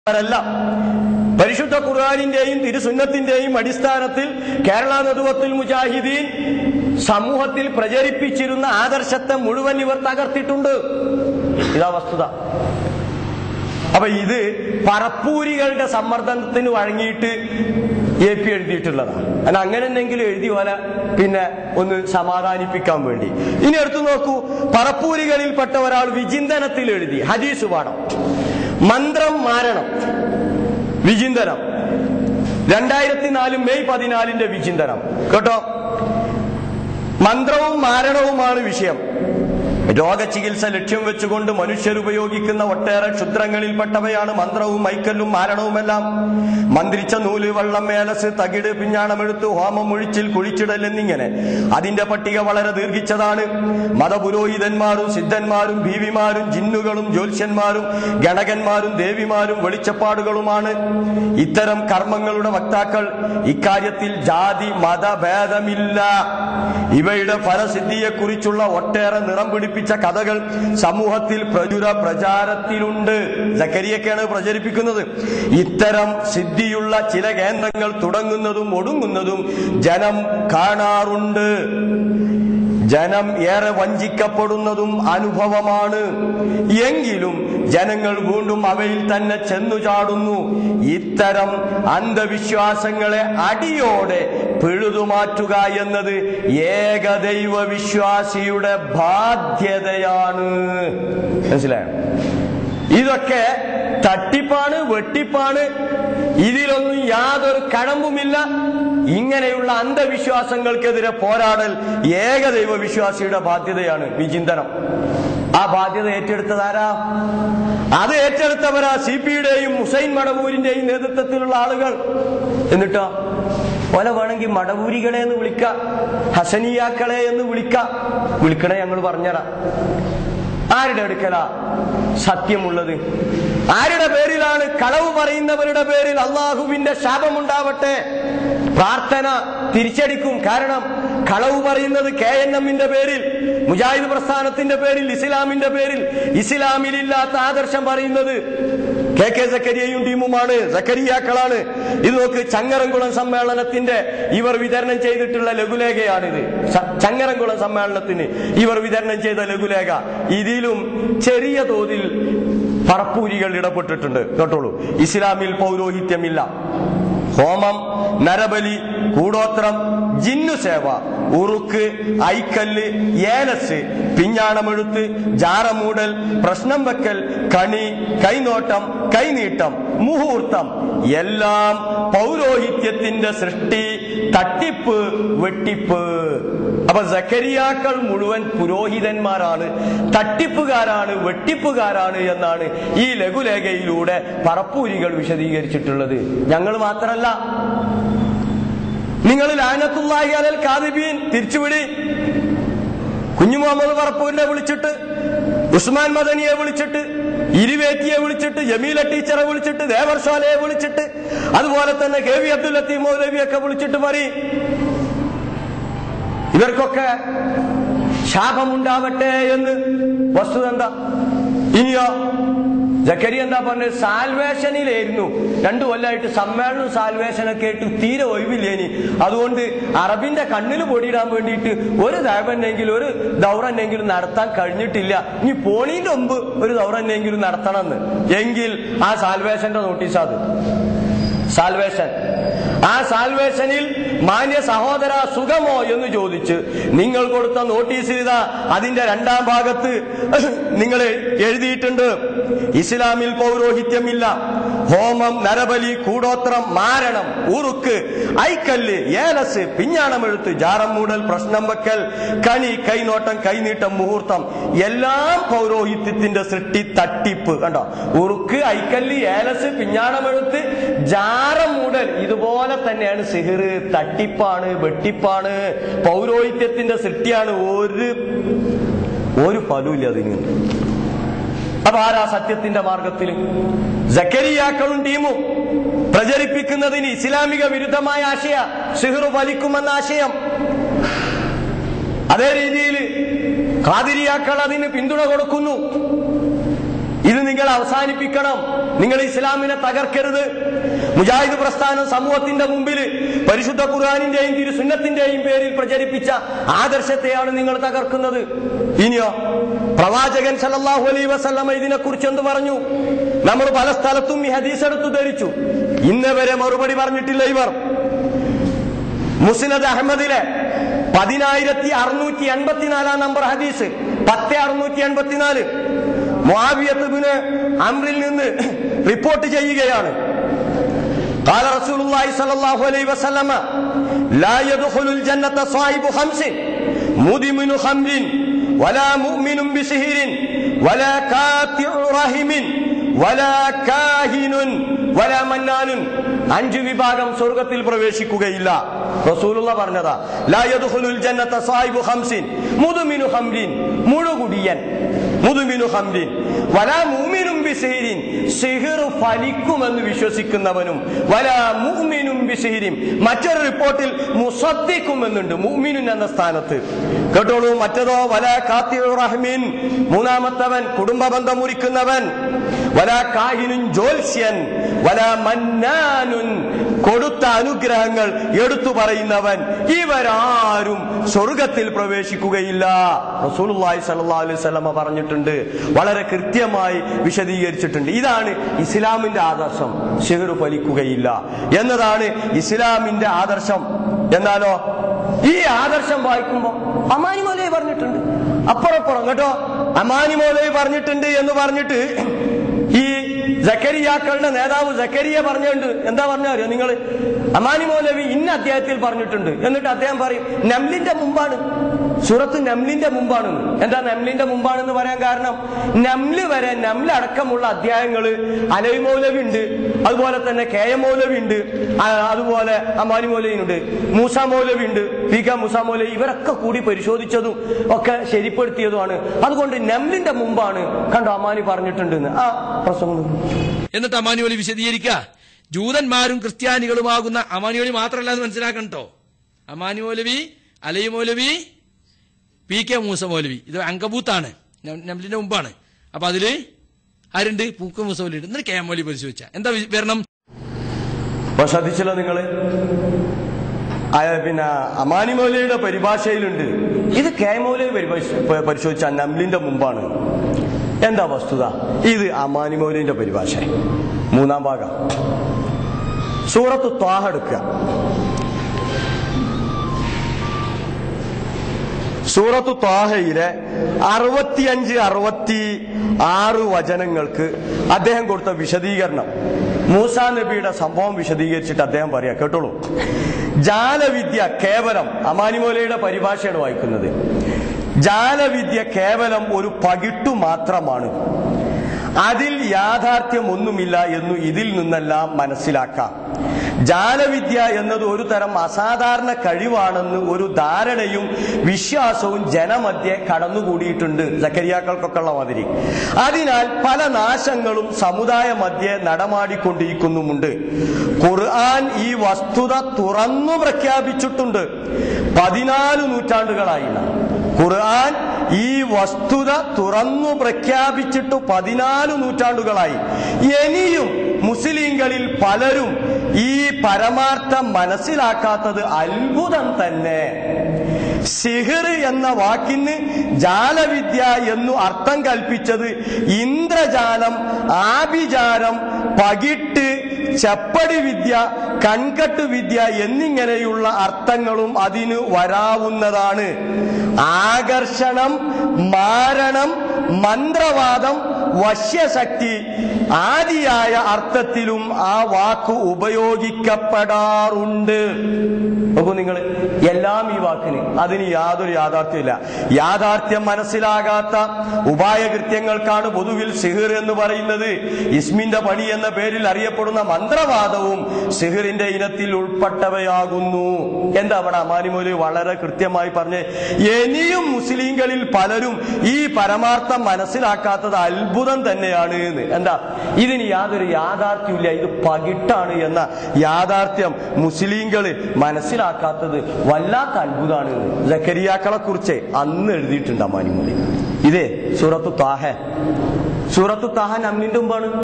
അല്ല പരിശുദ്ധ ഖുർആാനിന്റെയും തിരുസുന്നത്തിന്റെയും അടിസ്ഥാനത്തിൽ കേരള നദുവത്തുൽ മുജാഹിദീൻ സമൂഹത്തിൽ പ്രചരിപ്പിച്ചിരുന്ന ആദർശത്തെ മുഴുവൻ ഇവർ തകർത്തിട്ടുണ്ട് ഇതാ വസ്തുത അപ്പൊ ഇത് പറപ്പൂരികളുടെ സമ്മർദ്ദത്തിന് വഴങ്ങിയിട്ട് എ പി എഴുതിയിട്ടുള്ളതാണ് അല്ല അങ്ങനെ എന്തെങ്കിലും എഴുതി പോലെ പിന്നെ ഒന്ന് സമാധാനിപ്പിക്കാൻ വേണ്ടി ഇനി എടുത്തു നോക്കൂ പറപ്പൂരികളിൽപ്പെട്ട ഒരാൾ വിചിന്തനത്തിൽ എഴുതി ഹദീസ് പാഠം മന്ത്രം മാരണം വിചിന്തനം രണ്ടായിരത്തി നാല് മെയ് പതിനാലിന്റെ വിചിന്തനം കേട്ടോ മന്ത്രവും മാരണവുമാണ് വിഷയം രോഗചികിത്സ ലക്ഷ്യം വെച്ചുകൊണ്ട് മനുഷ്യർ ഉപയോഗിക്കുന്ന ഒട്ടേറെ ക്ഷുദ്രങ്ങളിൽപ്പെട്ടവയാണ് മന്ത്രവും മൈക്കല്ലും മാരണവുമെല്ലാം മന്ത്രിച്ച നൂല് വള്ളം മേലസ് തകിട് പിഞ്ഞാണമെഴുത്ത് ഹോമം ഒഴിച്ചിൽ കുഴിച്ചിടൽ എന്നിങ്ങനെ അതിന്റെ പട്ടിക വളരെ ദീർഘിച്ചതാണ് മതപുരോഹിതന്മാരും സിദ്ധന്മാരും ഭീവിമാരും ജിന്നുകളും ജ്യോത്സ്യന്മാരും ഗണകന്മാരും ദേവിമാരും വെളിച്ചപ്പാടുകളുമാണ് ഇത്തരം കർമ്മങ്ങളുടെ വക്താക്കൾ ഇക്കാര്യത്തിൽ ജാതി മതഭേദമില്ല ഇവയുടെ ഫലസിദ്ധിയെക്കുറിച്ചുള്ള ഒട്ടേറെ നിറം പിടിപ്പിച്ച കഥകൾ സമൂഹത്തിൽ പ്രചുര പ്രചാരത്തിലുണ്ട് സക്കരിയൊക്കെയാണ് പ്രചരിപ്പിക്കുന്നത് ഇത്തരം സിദ്ധിയുള്ള ചില കേന്ദ്രങ്ങൾ തുടങ്ങുന്നതും ഒടുങ്ങുന്നതും ജനം കാണാറുണ്ട് ജനം ഏറെ വഞ്ചിക്കപ്പെടുന്നതും അനുഭവമാണ് എങ്കിലും ജനങ്ങൾ വീണ്ടും അവയിൽ തന്നെ ചെന്നു ചാടുന്നു ഇത്തരം അന്ധവിശ്വാസങ്ങളെ അടിയോടെ പിഴുതുമാറ്റുക എന്നത് ഏകദൈവ വിശ്വാസിയുടെ ബാധ്യതയാണ് മനസ്സിലായോ ഇതൊക്കെ തട്ടിപ്പാണ് വെട്ടിപ്പാണ് ഇതിലൊന്നും യാതൊരു കഴമ്പുമില്ല ഇങ്ങനെയുള്ള അന്ധവിശ്വാസങ്ങൾക്കെതിരെ പോരാടൽ ഏകദൈവ വിശ്വാസിയുടെ ബാധ്യതയാണ് വിചിന്തനം ആ ബാധ്യത ഏറ്റെടുത്തതാരാ അത് ഏറ്റെടുത്തവരാ സി പിയുടെയും ഹുസൈൻ മടവൂരിന്റെയും നേതൃത്വത്തിലുള്ള ആളുകൾ എന്നിട്ടോ ഓല വേണമെങ്കിൽ മടവൂരികളെ എന്ന് വിളിക്ക ഹസനിയാക്കളെ എന്ന് വിളിക്ക വിളിക്കണേ ഞങ്ങൾ പറഞ്ഞടാ ആരുടെ അടുക്കലാ സത്യമുള്ളത് ആരുടെ പേരിലാണ് കളവ് പറയുന്നവരുടെ പേരിൽ അള്ളാഹുവിന്റെ ശാപമുണ്ടാവട്ടെ പ്രാർത്ഥന തിരിച്ചടിക്കും കാരണം കളവ് പറയുന്നത് കെ എൻ എമ്മിന്റെ പേരിൽ മുജാഹിദ് പ്രസ്ഥാനത്തിന്റെ പേരിൽ ഇസ്ലാമിന്റെ പേരിൽ ഇസ്ലാമിലില്ലാത്ത ആദർശം പറയുന്നത് കെ കെ സക്കരിയയും ടീമുമാണ് സക്കരിയാക്കളാണ് ഇത് നോക്ക് ചങ്ങരംകുളം സമ്മേളനത്തിന്റെ ഇവർ വിതരണം ചെയ്തിട്ടുള്ള ലഘുലേഖയാണിത് ച- ചങ്ങരംകുളം സമ്മേളനത്തിന് ഇവർ വിതരണം ചെയ്ത ലഘുലേഖ ഇതിലും ചെറിയ തോതിൽ പറപ്പൂരികൾ ഇടപെട്ടിട്ടുണ്ട് കേട്ടോളൂ ഇസ്ലാമിൽ പൗരോഹിത്യമില്ല ഹോമം നരബലി കൂടോത്രം ജിന്നുസേവ ഉറുക്ക് ഐക്കല്ല് ഏലസ് പിഞ്ഞാണമെഴുത്ത് ജാറമൂടൽ പ്രശ്നം വെക്കൽ കണി കൈനോട്ടം കൈനീട്ടം മുഹൂർത്തം എല്ലാം പൗരോഹിത്യത്തിന്റെ സൃഷ്ടി തട്ടിപ്പ് വെട്ടിപ്പ് അപ്പൊ സക്കരിയാക്കൾ മുഴുവൻ പുരോഹിതന്മാരാണ് തട്ടിപ്പുകാരാണ് വെട്ടിപ്പുകാരാണ് എന്നാണ് ഈ ലഘുലേഖയിലൂടെ പറപ്പൂരികൾ വിശദീകരിച്ചിട്ടുള്ളത് ഞങ്ങൾ മാത്രമല്ല നിങ്ങൾ ലാനത്തുള്ളാഹി അലൽ കാദിബീൻ തിരിച്ചുവിടി കുഞ്ഞു മുഹമ്മദ് പറപ്പൂരിനെ വിളിച്ചിട്ട് ഉസ്മാൻ മദനിയെ വിളിച്ചിട്ട് ഇരുവേറ്റിയെ വിളിച്ചിട്ട് ജമീല ടീച്ചറെ വിളിച്ചിട്ട് ദേവർശാലയെ വിളിച്ചിട്ട് അതുപോലെ തന്നെ കെ വി അബ്ദുൽ ലത്തീഫ് മൗലവിയൊക്കെ വിളിച്ചിട്ട് പറയും ഇവർക്കൊക്കെ ശാപമുണ്ടാവട്ടെ എന്ന് വസ്തുത എന്താ ഇനിയോ ജക്കരി എന്താ പറഞ്ഞത് സാൽവേഷനിലായിരുന്നു രണ്ടു കൊല്ലമായിട്ട് സമ്മേളനവും സാൽവേഷനൊക്കെ ആയിട്ട് തീരെ ഒഴിവില്ലേനി അതുകൊണ്ട് അറബിന്റെ കണ്ണിൽ പൊടിയിടാൻ വേണ്ടിയിട്ട് ഒരു ദൈവന്നെങ്കിലും ഒരു ദൗറന്നെങ്കിലും നടത്താൻ കഴിഞ്ഞിട്ടില്ല ഇനി പോണീന്റെ മുമ്പ് ഒരു ദൗറന്നെങ്കിലും നടത്തണമെന്ന് എങ്കിൽ ആ സാൽവേഷന്റെ നോട്ടീസ് അത് സാൽവേഷൻ ആ സാൽവേഷനിൽ മാന്യ സഹോദര സുഖമോ എന്ന് ചോദിച്ച് നിങ്ങൾ കൊടുത്ത നോട്ടീസ് ഇതാ അതിന്റെ രണ്ടാം ഭാഗത്ത് നിങ്ങൾ എഴുതിയിട്ടുണ്ട് ഇസ്ലാമിൽ പൗരോഹിത്യമില്ല ഹോമം നരബലി കൂടോത്രം മാരണം ഉറുക്ക് ഐക്കല്ല് ഏലസ് പിഞ്ഞാണമെഴുത്ത് ജാറം മൂടൽ പ്രശ്നം വെക്കൽ കണി കൈനോട്ടം കൈനീട്ടം മുഹൂർത്തം എല്ലാം പൗരോഹിത്യത്തിന്റെ സൃഷ്ടി തട്ടിപ്പ് കണ്ടോ ഉറുക്ക് ഐക്കല്ല് ഏലസ് പിഞ്ഞാണമെഴുത്ത് ജാറം മൂടൽ ഇതുപോലെ തന്നെയാണ് സിഹിർ തട്ടിപ്പാണ് വെട്ടിപ്പാണ് പൗരോഹിത്യത്തിന്റെ സൃഷ്ടിയാണ് ഒരു ഒരു ഫലമില്ല അതിന് അപ്പൊ ആരാ സത്യത്തിന്റെ മാർഗത്തിൽ ജക്കരിയാക്കളും ടീമും പ്രചരിപ്പിക്കുന്നതിന് ഇസ്ലാമിക വിരുദ്ധമായ ആശയ സിഹറു ഫലിക്കുമെന്ന ആശയം അതേ രീതിയിൽ ഖാദിരിയാക്കൾ അതിന് പിന്തുണ കൊടുക്കുന്നു ഇത് നിങ്ങൾ അവസാനിപ്പിക്കണം നിങ്ങൾ ഇസ്ലാമിനെ തകർക്കരുത് മുജാഹിദ് പ്രസ്ഥാനം സമൂഹത്തിന്റെ മുമ്പിൽ പരിശുദ്ധ ഖുർആാനിന്റെയും തിരുസുന്നത്തിന്റെയും പേരിൽ പ്രചരിപ്പിച്ച ആദർശത്തെയാണ് നിങ്ങൾ തകർക്കുന്നത് ഇനിയോ പ്രവാചകൻ സല്ലല്ലാഹു അലൈഹി വസല്ലമ ഇതിനെ കുറിച്ച് എന്ത് പറഞ്ഞു നമ്മൾ പല സ്ഥലത്തും ഈ ഹദീസ് എടുത്തു ധരിച്ചു ഇന്നവരെ മറുപടി പറഞ്ഞിട്ടില്ല ഇവർ മുസ്നദ് അഹമ്മദിലെ പതിനായിരത്തി അറുന്നൂറ്റി എൺപത്തിനാലാം നമ്പർ ഹദീസ് പത്ത് അറുന്നൂറ്റി എൺപത്തിനാല് മുആവിയത്തുബിന് അമ്രിൽ നിന്ന് റിപ്പോർട്ട് ചെയ്യുകയാണ് قال رسول الله صلى الله عليه وسلم لا يدخل الجنة صاحب خمس مدمن خمر ولا مؤمن بسهر ولا كاتع رحم ولا كاهن ولا منان അഞ്ചു വിഭാഗം സ്വർഗത്തിൽ പ്രവേശിക്കുകയില്ല റസൂലുള്ള പറഞ്ഞതാ ലാ യദ്ഖുലുൽ ജന്നത സാഹിബു ഖംസിൻ മുദ്മിനു ഖംറിൻ മുഴുകുടിയൻ മുദ്മിനു ഖംറിൻ വലാ മുഅ്മിനും ബിസിഹിരിൻ സിഹിർ ഫലിക്കുമെന്ന് വിശ്വസിക്കുന്നവനും വലാ മുഅ്മിനും ബിസിഹിരിൻ മറ്റൊരു റിപ്പോർട്ടിൽ മുസദ്ദിഖുമെന്നുണ്ട് മുഅ്മിനുൻ എന്ന സ്ഥാനത്ത് കേട്ടോളൂ മറ്റതോ വലാ കാത്തിഉ റഹ്മീൻ മൂന്നാമത്തവൻ കുടുംബ ബന്ധം മുറിക്കുന്നവൻ വലാ കാഹിനുൻ ജോത്സ്യൻ വലാ മന്നാനുൻ കൊടുത്ത അനുഗ്രഹങ്ങൾ എടുത്തു പറയുന്നവൻ ഇവരാരും സ്വർഗത്തിൽ പ്രവേശിക്കുകയില്ല റസൂലുള്ളാഹി സ്വല്ലല്ലാഹു അലൈഹി വസല്ലമ പറഞ്ഞിട്ടുണ്ട് വളരെ കൃത്യമായി വിശദീകരിച്ചിട്ടുണ്ട് ഇതാണ് ഇസ്ലാമിന്റെ ആദർശം സിഹർ ഫലിക്കുകയില്ല എന്നതാണ് ഇസ്ലാമിന്റെ ആദർശം എന്നാലോ ഈ ആദർശം വായിക്കുമ്പോ അമാനി മൗലവി പറഞ്ഞിട്ടുണ്ട് അപ്പുറപ്പുറം കേട്ടോ അമാനി മൗലവി പറഞ്ഞിട്ടുണ്ട് എന്ന് പറഞ്ഞിട്ട് ഈ ജക്കരിയാക്കളുടെ നേതാവ് ജക്കരിയ പറഞ്ഞുണ്ട് എന്താ പറഞ്ഞ അറിയോ നിങ്ങൾ അമാനി മൗലവി ഇന്ന അദ്ദേഹത്തിൽ പറഞ്ഞിട്ടുണ്ട് എന്നിട്ട് അദ്ദേഹം പറയും നംലിന്റെ മുമ്പാണ് സൂറത്ത് നംലിന്റെ മുമ്പാണ് എന്താ നംലിന്റെ മുമ്പാണെന്ന് പറയാൻ കാരണം നംല് വരെ നംല് അടക്കമുള്ള അധ്യായങ്ങള് അലവി മൗലവി ഉണ്ട് അതുപോലെ തന്നെ കെ എം മൗലവി ഉണ്ട് ആ, അതുപോലെ അമാനി മൗലവി ഉണ്ട് മൂസ മൗലവി ഉണ്ട് പി കെ മൂസ മൗലവി ഇവരൊക്കെ കൂടി പരിശോധിച്ചതും ഒക്കെ ശരിപ്പെടുത്തിയതുമാണ് അതുകൊണ്ട് നംലിന്റെ മുമ്പാണ് കണ്ടോ അമാനി പറഞ്ഞിട്ടുണ്ട് എന്ന് ആ പ്രസംഗം എന്നിട്ട് അമാനുവലി വിശദീകരിക്കുക ജൂതന്മാരും ക്രിസ്ത്യാനികളുമാകുന്ന അമാനുവലി മാത്രമല്ല എന്ന് മനസ്സിലാക്കണം കേട്ടോ അമാനുമൗലവി അലൈ മൗലവി പി കെ മൂസ മൗലവി ഇത് അങ്കബൂത്താണ് നം- നംലിന്റെ മുമ്പാണ് അപ്പൊ അതില് ആരുണ്ട് പൂക്ക മൂസ മൗലവി ഉണ്ട് എന്നിട്ട് കെ എം മൗലവി പരിശോധിച്ച എന്താ വി- വരണം അപ്പൊ ശ്രദ്ധിച്ചല്ലോ നിങ്ങള് ആ, പിന്നെ അമാനി മൗലയുടെ പരിഭാഷയിലുണ്ട് ഇത് കെ മൗലവി പരിഭാഷ പ- പരിശോധിച്ച നംലിന്റെ മുമ്പാണ് എന്താ വസ്തുത ഇത് അമാനി മൗലിന്റെ പരിഭാഷ മൂന്നാം ഭാഗം സൂറത്ത് ത്വാഹ എടുക്കുക സൂറത്ത് ത്വാഹയിലെ അറുപത്തിയഞ്ച് അറുപത്തി ആറ് വചനങ്ങൾക്ക് അദ്ദേഹം കൊടുത്ത വിശദീകരണം മൂസാ നബിയുടെ സംഭവം വിശദീകരിച്ചിട്ട് അദ്ദേഹം പറയാ കേട്ടോളൂ ജാലവിദ്യ കേവലം അമാനിമോലയുടെ പരിഭാഷയാണ് വായിക്കുന്നത് ജാലവിദ്യ കേവലം ഒരു പകിട്ടു മാത്രമാണ് അതിൽ യാഥാർത്ഥ്യമൊന്നുമില്ല എന്നു ഇതിൽ നിന്നെല്ലാം മനസ്സിലാക്കാം ജാലവിദ്യ എന്നത് ഒരു തരം അസാധാരണ കഴിവാണെന്ന് ഒരു ധാരണയും വിശ്വാസവും ജനമധ്യെ കടന്നുകൂടിയിട്ടുണ്ട് സക്കരിയാക്കൾക്കൊക്കെ ഉള്ള മാതിരി അതിനാൽ പല നാശങ്ങളും സമുദായ മധ്യെ നടമാടിക്കൊണ്ടിരിക്കുന്നുമുണ്ട് ഖുർആൻ ഈ വസ്തുത തുറന്നു പ്രഖ്യാപിച്ചിട്ടുണ്ട് പതിനാല് നൂറ്റാണ്ടുകളായില്ല ഖുർആൻ ഈ വസ്തുത തുറന്നു പ്രഖ്യാപിച്ചിട്ട് പതിനാല് നൂറ്റാണ്ടുകളായി ഇനിയും മുസ്ലിങ്ങളിൽ പലരും ഈ പരമാർത്ഥം മനസ്സിലാക്കാത്തത് അത്ഭുതം തന്നെ സിഹിർ എന്ന വാക്കിന് ജാലവിദ്യ എന്നു അർത്ഥം കൽപ്പിച്ചത് ഇന്ദ്രജാലം ആഭിചാരം പകിട്ട് ചപ്പടി വിദ്യ കൺകെട്ട് വിദ്യ എന്നിങ്ങനെയുള്ള അർത്ഥങ്ങളും അതിന് വരാവുന്നതാണ് ആകർഷണം മാരണം മന്ത്രവാദം വശ്യശക്തി ആദിയായ അർത്ഥത്തിലും ആ വാക്ക് ഉപയോഗിക്കപ്പെടാറുണ്ട് നോക്കൂ നിങ്ങൾ എല്ലാം ഈ വാക്കിന് അതിന് യാതൊരു യാഥാർത്ഥ്യമില്ല യാഥാർത്ഥ്യം മനസ്സിലാകാത്ത ഉപായകൃത്യങ്ങൾക്കാണ് പൊതുവിൽ സിഹിർ എന്ന് പറയുന്നത് ഇസ്മിന്റെ പണി എന്ന പേരിൽ അറിയപ്പെടുന്ന മന്ത്രവാദവും സിഹിറിന്റെ ഇനത്തിൽ ഉൾപ്പെട്ടവയാകുന്നു എന്താ അവിടെ അമാനിമോല് വളരെ കൃത്യമായി പറഞ്ഞ് ഇനിയും മുസ്ലിങ്ങളിൽ പലരും ഈ പരമാർത്ഥം മനസ്സിലാക്കാത്തത് അത്ഭുതം തന്നെയാണ് എന്ന് എന്താ ഇതിന് യാതൊരു യാഥാർത്ഥ്യമില്ല ഇത് പകിട്ടാണ് എന്ന യാഥാർത്ഥ്യം മുസ്ലിങ്ങൾ മനസ്സിലാക്കാത്തത് വല്ലാത്ത അത്ഭുതമാണ് എന്ന് ജക്കരിയാക്കളെ കുറിച്ച് അന്ന് എഴുതിയിട്ടുണ്ട് അമാനിമോലി ഇതേ സൂറത്ത് താഹ സൂറത്തു താഹ നമ്ലിന്റെ മുമ്പാണ്